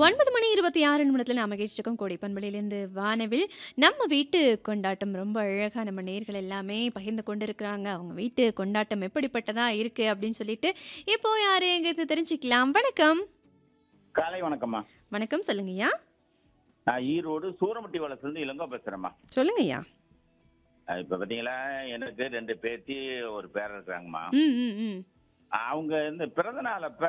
ஒன்பது மணி இருபத்தி ஆறு நிமிடத்தில் நாம கேட்டிருக்கோம் கோடி பண்பலையிலேருந்து வானவில் நம்ம வீட்டு கொண்டாட்டம் ரொம்ப அழகா நம்ம நேர்கள் எல்லாமே பகிர்ந்து கொண்டு இருக்கிறாங்க அவங்க வீட்டு கொண்டாட்டம் எப்படிப்பட்டதா இருக்கு அப்படின்னு சொல்லிட்டு இப்போ யாரு எங்கிறது தெரிஞ்சுக்கலாம் வணக்கம் காலை வணக்கம்மா வணக்கம் சொல்லுங்கய்யா நான் ஈரோடு சூரமட்டி வளத்துலேருந்து இளங்கோ பேசுறேம்மா சொல்லுங்கய்யா அஹ் இப்ப பாத்தீங்களா எனக்கு ரெண்டு பேத்தி ஒரு பேரன் இருக்காங்கம்மா ம் ம் ம் அவங்க இந்த பிறந்த நாள் அப்ப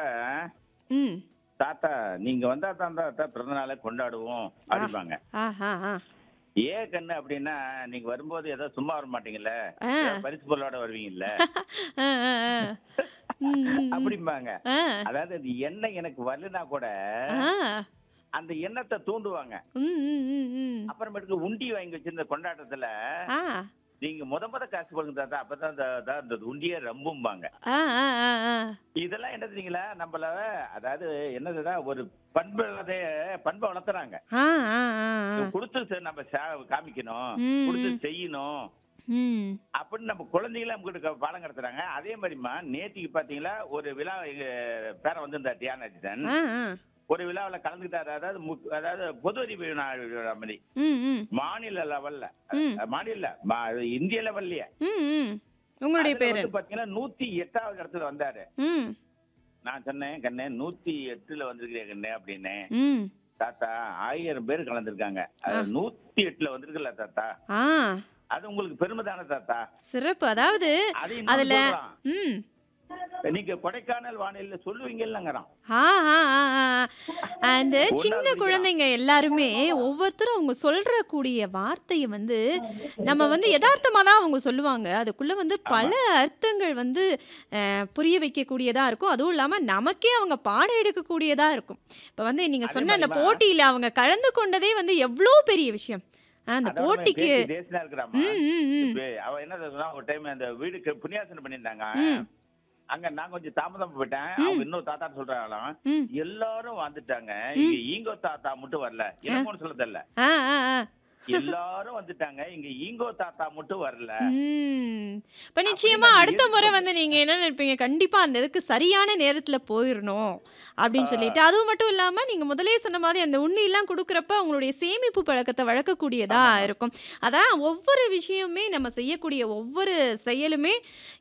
ம் தாத்தா நீங்க வந்தா தான் தாத்தா பிறந்த நாளை கொண்டாடுவோம் அப்படிம்பாங்க ஆஹா ஆ ஏன் கண்ணு அப்படின்னா நீங்க வரும்போது ஏதோ சும்மா வர மாட்டீங்கல்ல ஆ. ஏதோ பரிசு பொருளோட வருவீங்கல்ல ஆ, ஆ, ஆ. ம், ம், ம். அப்படிம்பாங்க ஆ, அதாவது அது எண்ணெய் எனக்கு வரலனா கூட ஆ. அந்த எண்ணத்தை தூண்டுவாங்க ம், ம், ம், ம். அப்புறமேட்டுக்கு உண்டி வாங்கி வச்சிருந்த கொண்டாட்டத்துல ஆ, நீங்க முத முத காசு கொடுங்க தாத்தா அப்பதான் அந்த அதான் அந்த உண்டியே ரம்பும்பாங்க ஆ, ஆ, ஆ, ஆ. இதெல்லாம் என்ன தெரியுங்களா நம்மள அதாவது என்னதுன்னா ஒரு பண்பு பண்பை வளர்த்துறாங்க ஆ, ஆ, ஆ, ஆ. கொடுத்து சே- நம்ம சே- காமிக்கணும் ம். கொடுத்து செய்யணும் ம். அப்படின்னு நம்ம குழந்தைகளை நம்மகிட்ட பாடம் கடத்துறாங்க அதே மாதிரிமா நேத்திக்கு பாத்தீங்களா ஒரு விழா எங்க பேரன் வந்திருந்தார் தியானஜன் ஆ, ஆ. ஒரு விழாவில் கலந்துக்கிட்டாரு அதாவது மு- அதாவது பொது அறிவு விழா- விழா மாதிரி ம், ம். மாநில லெவல்ல ம். மாநில மா- இந்திய லெவல்லயே ம், ம். உங்களுடைய அதுல பேரு வந்து பாத்தீங்கன்னா நூத்தி எட்டாவது இடத்துல வந்தாரு ம் நான் சொன்னேன் கண்ணே நூத்தி எட்டுல வந்திருக்கிறேன் கண்ணே அப்படின்னு ம் தாத்தா ஆயிரம் பேர் கலந்துருக்காங்க அது நூத்தி எட்டுல வந்திருக்குல்ல தாத்தா ஆ அது உங்களுக்கு பெருமை தானே தாத்தா சிறப்பு அதாவது அது இன்னொன்னு அதுல சொல்றான். ம் நீங்க கொடைக்கானல் வானிலையில சொல்லுவீங்கல்லங்கிறான் ஆ ஆ ஆ ஆ. அந்த சின்ன ஒண்ணாவது குழந்தைங்க எல்லாருமே ஒவ்வொருத்தரும் அவங்க சொல்ற கூடிய வார்த்தையை வந்து நம்ம வந்து யதார்த்தமா தான் அவங்க சொல்லுவாங்க அதுக்குள்ள வந்து பல அர்த்தங்கள் வந்து அஹ், புரிய வைக்கக்கூடியதா இருக்கும் அதுவும் இல்லாம நமக்கே அவங்க பாடம் எடுக்கக்கூடியதா இருக்கும் இப்ப வந்து நீங்க அதே சொன்ன அந்த மாதிரிமா- போட்டியில அவங்க கலந்து கொண்டதே வந்து எவ்வளோ பெரிய விஷயம் அஹ், அந்த அதாவது போட்டிக்கு பேத்தி தேசனா இருக்கிறாமா ம் ம் ம் இப்ப அவ என்ன சொன்னா ஒரு டைம் அந்த வீடுக்கு புண்ணியாசனம் பண்ணியிருந்தாங்க ம். அங்க நான் கொஞ்சம் தாமதம் போயிட்டேன் அவங்க இன்னொரு தாத்தா சொல்றாங்களாம் ம் எல்லாரும் வந்துட்டாங்க இங்க ஈங்கோ தாத்தா மட்டும் வரல இளங்கோன்னு சொல்றதில்ல ஆ ஆ ஆ எல்லாரும் வந்துட்டாங்க இங்க ஈங்கோ தாத்தா மட்டும் வரல ம். இப்ப நிச்சயமா நான் அடுத்த முறை ஈர்ப்பு வந்து நீங்க என்ன நினைப்பீங்க கண்டிப்பா அந்த இதுக்கு சரியான நேரத்துல போயிடணும் அப்படின்னு சொல்லிட்டு அதுவும் மட்டும் இல்லாம நீங்க முதலே சொன்ன மாதிரி அந்த உண்ணி எல்லாம் கொடுக்கறப்ப உங்களுடைய சேமிப்பு பழக்கத்தை வளர்க்கக்கூடியதா இருக்கும் அதான் ஒவ்வொரு விஷயமுமே நம்ம செய்யக்கூடிய ஒவ்வொரு செயலுமே